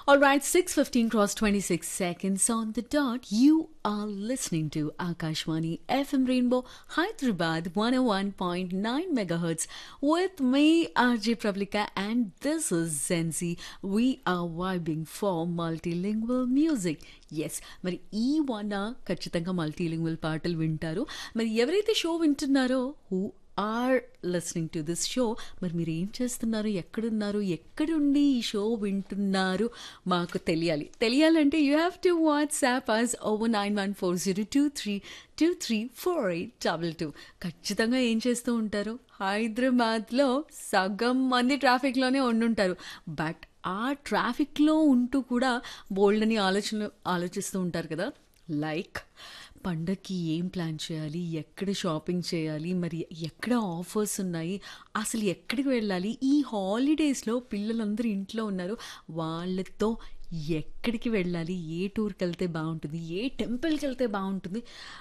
All right, 6:15 cross 26 seconds on the dot. You are listening to Akashwani FM Rainbow Hyderabad 101.9 megahertz with me RJ Prablika and this is Zenzi. We are vibing for multilingual music. Yes మరి ఈ one ఖచ్చితంగా multilingual పాటలు వింటారు మరి ఎవరైతే show వింటున్నారో who are listening to this show మరి మీరు ఏం చేస్తున్నారు ఎక్కడున్నారు ఎక్కడుండి ఈ షో వింటున్నారు మాకు తెలియాలి తెలియాలంటే you have to WhatsApp us over nine one four zero two three two three four eight double two ఖచ్చితంగా ఏం చేస్తూ ఉంటారు హైదరాబాద్లో సగం మంది ట్రాఫిక్లోనే ఉండుంటారు బట్ ఆ ట్రాఫిక్లో ఉంటూ కూడా బోల్డ్ అని ఆలోచన ఆలోచిస్తూ ఉంటారు కదా లైక్ పండగకి ఏం ప్లాన్ చేయాలి ఎక్కడ షాపింగ్ చేయాలి మరి ఎక్కడ ఆఫర్స్ ఉన్నాయి అసలు ఎక్కడికి వెళ్ళాలి ఈ హాలిడేస్లో పిల్లలందరూ ఇంట్లో ఉన్నారు వాళ్ళతో ఎక్కడికి వెళ్ళాలి ఏ టూర్కి వెళ్తే బాగుంటుంది ఏ టెంపుల్కి వెళ్తే బాగుంటుంది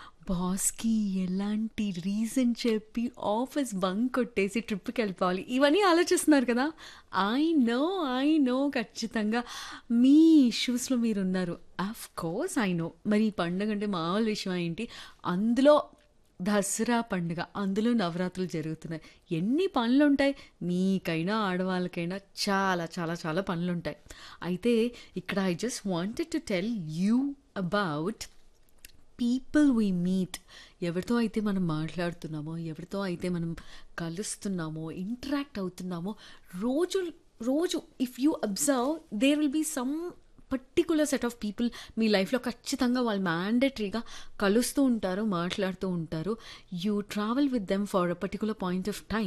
బాస్కి ఎలాంటి రీజన్ చెప్పి ఆఫీస్ బంక్ కొట్టేసి ట్రిప్కి వెళ్ళిపోవాలి ఇవన్నీ ఆలోచిస్తున్నారు కదా ఐ నో ఐ నో ఖచ్చితంగా మీ ఇష్యూస్లో మీరు ఉన్నారు అఫ్ కోర్స్ ఐ నో మరి ఈ పండుగ అంటే మామూలు విషయం ఏంటి అందులో దసరా పండుగ అందులో నవరాత్రులు జరుగుతున్నాయి ఎన్ని పనులు ఉంటాయి మీకైనా ఆడవాళ్ళకైనా చాలా చాలా చాలా పనులు ఉంటాయి అయితే ఇక్కడ I just wanted to tell you about people we meet ఎవరితో అయితే మనం మాట్లాడుతున్నామో ఎవరితో అయితే మనం కలుస్తున్నామో ఇంటరాక్ట్ అవుతున్నామో రోజు రోజు if you observe there will be some particular set of people మీ లైఫ్లో ఖచ్చితంగా వాళ్ళు మ్యాండటరీగా కలుస్తూ ఉంటారు మాట్లాడుతూ ఉంటారు you travel with them for a particular point of time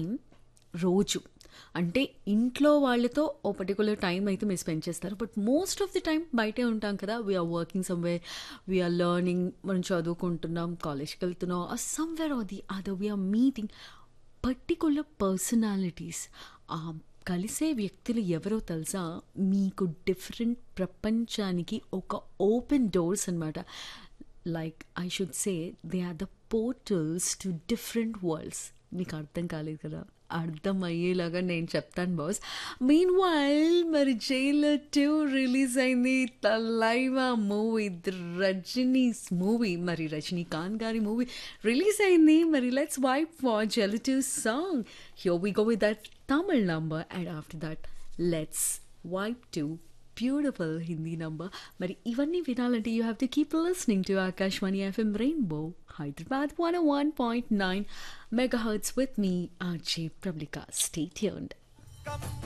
రోజు అంటే ఇంట్లో వాళ్ళతో ఓ పర్టికులర్ టైం అయితే మీరు స్పెండ్ చేస్తారు but most of the time బయటే ఉంటాం కదా we are working somewhere we are learning మనం చదువుకుంటున్నాం కాలేజ్కి వెళ్తున్నాం ఆ somewhere or the other we are meeting particular personalities ఆ కలిసే వ్యక్తులు ఎవరో తెలుసా మీకు డిఫరెంట్ ప్రపంచానికి ఒక ఓపెన్ డోర్స్ అనమాట like I should say they are the portals to different worlds మీకు అర్థం కాలేదు కదా అర్థం అయ్యేలాగా నేను చెప్తాను బాస్ మీన్ వైల్ మరి జైలర్ టూ రిలీజ్ అయింది తలైవా మూవీ రజనీస్ మూవీ మరి రజనీకాంత్ గారి మూవీ రిలీజ్ అయింది మరి let's vibe for jail two song here we go with that Tamil number and after that let's vibe to beautiful Hindi number మరి ఇవన్నీ వినాలంటే you have to keep listening to Akashvani FM rainbow Hyderabad one one point nine megahertz with me RJ Prablika stay tuned